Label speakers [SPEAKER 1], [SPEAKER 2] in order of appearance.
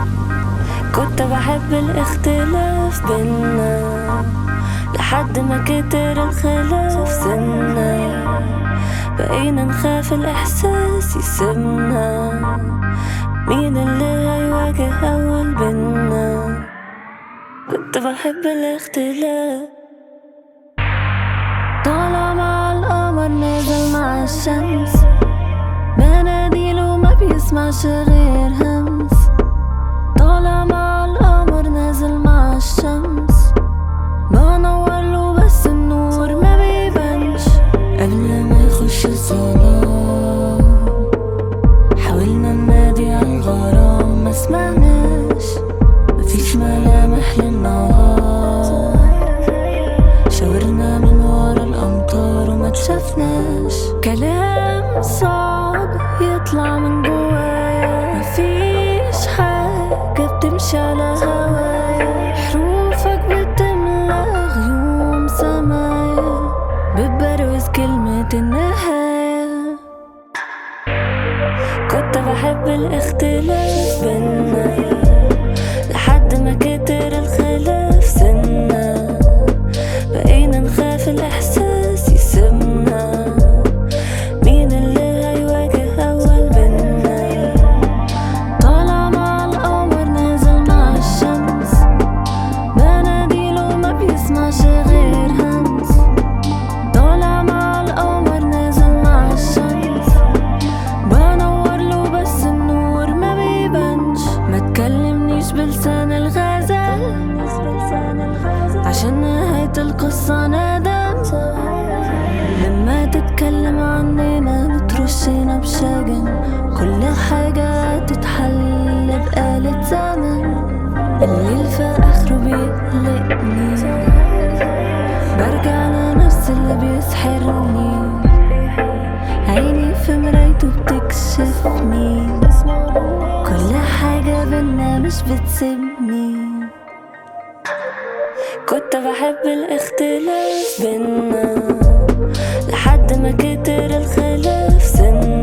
[SPEAKER 1] كنت بحب الاختلاف بينا لحد ما كتر الخلاف سنة بقينا نخاف الإحساس يسمنا مين اللي هيواجه أول بينا كنت بحب الاختلاف طالع مع القمر نازل مع الشمس بناديله ما بيسمعش غير همس طالع مع القمر نازل مع الشمس بنور له بس النور ما بيبانش قبل ما يخش الظلام حاولنا ننادي على الغرام ما سمعناش مفيش ملامح للنهار شاورنا من ورا الأمطار وما تشافناش كلام صعب يطلع من جوايا مفيش حاجة بتمشي على هوايا حروفك بتملى غيوم سمايا بتبروز كلمة النهاية كنت بحب الاختلاف بينا لحد ما كتر الخلاف سنة بقينا نخاف الإحساس يسمنا مين اللي هيواجه أول بينا طالع مع القمر نازل مع الشمس بناديله ما بيسمعش غير همس طالع مع القمر نازل مع الشمس بنور له بس النور ما بيبانش ما تكلمنيش بلسان الغزل عشان نهاية القصة ندم لما تتكلم عننا بترشنا بشجن كل حاجة تتحل بآلة زمن الليل في آخره بيقلقني برجع لنفس اللي بيسحرني عيني في مرايته بتكشفني كل حاجة بينا مش بتسيبني كنت بحب الاختلاف بينا لحد ما كتر الخلاف سنة